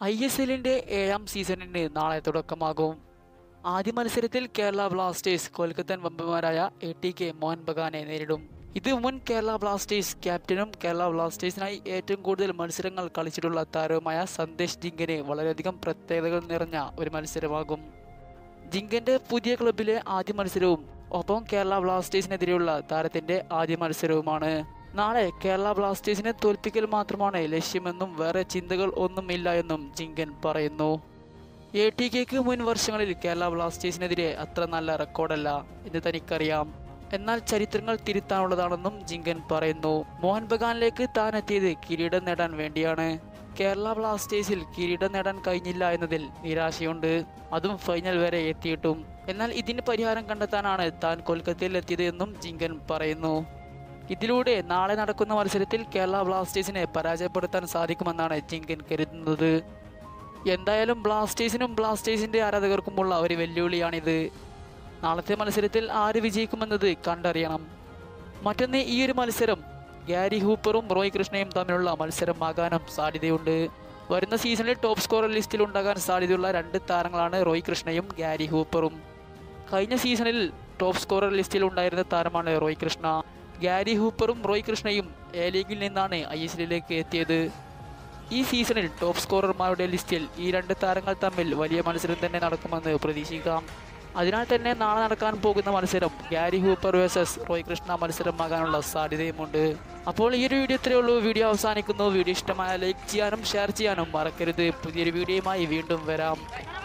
I S എല്ലിന്റെ ഏഴാം സീസണിന് നാളെ തുടക്കമാകും ആദ്യ മത്സരത്തിൽ കേരള ബ്ലാസ്റ്റേഴ്സ് കൊൽക്കത്തൻ വമ്പന്മാരായ എ ടി കെ മോഹൻ ബഗാനെ നേരിടും ഇത് മുൻ കേരള ബ്ലാസ്റ്റേഴ്സ് ക്യാപ്റ്റനും കേരള ബ്ലാസ്റ്റേഴ്സിനായി ഏറ്റവും കൂടുതൽ മത്സരങ്ങൾ കളിച്ചിട്ടുള്ള താരവുമായ സന്ദേശ് ജിങ്കന് വളരെയധികം പ്രത്യേകതകൾ നിറഞ്ഞ ഒരു മത്സരമാകും ജിങ്കന്റെ പുതിയ ക്ലബിലെ ആദ്യ മത്സരവും ഒപ്പം കേരള ബ്ലാസ്റ്റേഴ്സിനെതിരെയുള്ള താരത്തിന്റെ ആദ്യ മത്സരവുമാണ് നാളെ കേരള ബ്ലാസ്റ്റേഴ്സിനെ തോൽപ്പിക്കൽ മാത്രമാണ് ലക്ഷ്യമെന്നും വേറെ ചിന്തകൾ ഒന്നുമില്ല എന്നും ജിങ്കൻ പറയുന്നു എ ടി കെക്ക് മുൻ വർഷങ്ങളിൽ കേരള ബ്ലാസ്റ്റേഴ്സിനെതിരെ അത്ര നല്ല റെക്കോർഡല്ല എന്ന് തനിക്കറിയാം എന്നാൽ ചരിത്രങ്ങൾ തിരുത്താനുള്ളതാണെന്നും ജിങ്കൻ പറയുന്നു മോഹൻ ബഗാനിലേക്ക് താൻ എത്തിയത് കിരീടം നേടാൻ വേണ്ടിയാണ് കേരള ബ്ലാസ്റ്റേഴ്സിൽ കിരീടം നേടാൻ കഴിഞ്ഞില്ല എന്നതിൽ നിരാശയുണ്ട് അതും ഫൈനൽ വരെ എത്തിയിട്ടും എന്നാൽ ഇതിന് പരിഹാരം കണ്ടെത്താനാണ് താൻ കൊൽക്കത്തയിൽ എത്തിയത് എന്നും ജിങ്കൻ പറയുന്നു ഇതിലൂടെ നാളെ നടക്കുന്ന മത്സരത്തിൽ കേരള ബ്ലാസ്റ്റേഴ്സിനെ പരാജയപ്പെടുത്താൻ സാധിക്കുമെന്നാണ് ജിങ്കൻ കരുതുന്നത് എന്തായാലും ബ്ലാസ്റ്റേഴ്സിനും ബ്ലാസ്റ്റേഴ്സിന്റെ ആരാധകർക്കുമുള്ള ഒരു വെല്ലുവിളിയാണിത് നാളത്തെ മത്സരത്തിൽ ആര് വിജയിക്കുമെന്നത് കണ്ടറിയണം മറ്റൊന്ന് ഈ ഒരു മത്സരം ഗാരി ഹൂപ്പറും റോയ് കൃഷ്ണയും തമ്മിലുള്ള മത്സരമാകാനും സാധ്യതയുണ്ട് വരുന്ന സീസണിൽ ടോപ്പ് സ്കോറർ ലിസ്റ്റിൽ ഉണ്ടാകാൻ സാധ്യതയുള്ള രണ്ട് താരങ്ങളാണ് റോയ് കൃഷ്ണയും ഗാരി ഹൂപ്പറും കഴിഞ്ഞ സീസണിൽ ടോപ്പ് സ്കോറർ ലിസ്റ്റിൽ ഉണ്ടായിരുന്ന താരമാണ് റോയ് കൃഷ്ണ ഗാരി ഹൂപ്പറും റോയ് കൃഷ്ണയും എ ലീഗിൽ നിന്നാണ് ഐ എസ് എല്ലിലേക്ക് എത്തിയത് ഈ സീസണിൽ ടോപ്പ് സ്കോറർമാരുടെ ലിസ്റ്റിൽ ഈ രണ്ട് താരങ്ങൾ തമ്മിൽ വലിയ മത്സരം തന്നെ നടക്കുമെന്ന് പ്രതീക്ഷിക്കാം അതിനാൽ തന്നെ നാളെ നടക്കാൻ പോകുന്ന മത്സരം Gary Hooper versus Roy Krishna മത്സരമാകാനുള്ള സാധ്യതയുമുണ്ട് അപ്പോൾ ഈ ഒരു വീഡിയോ ഇത്രയേ ഉള്ളൂ വീഡിയോ അവസാനിക്കുന്നു വീഡിയോ ഇഷ്ടമായ ലൈക്ക് ചെയ്യാനും ഷെയർ ചെയ്യാനും മറക്കരുത് പുതിയൊരു വീഡിയോയുമായി വീണ്ടും വരാം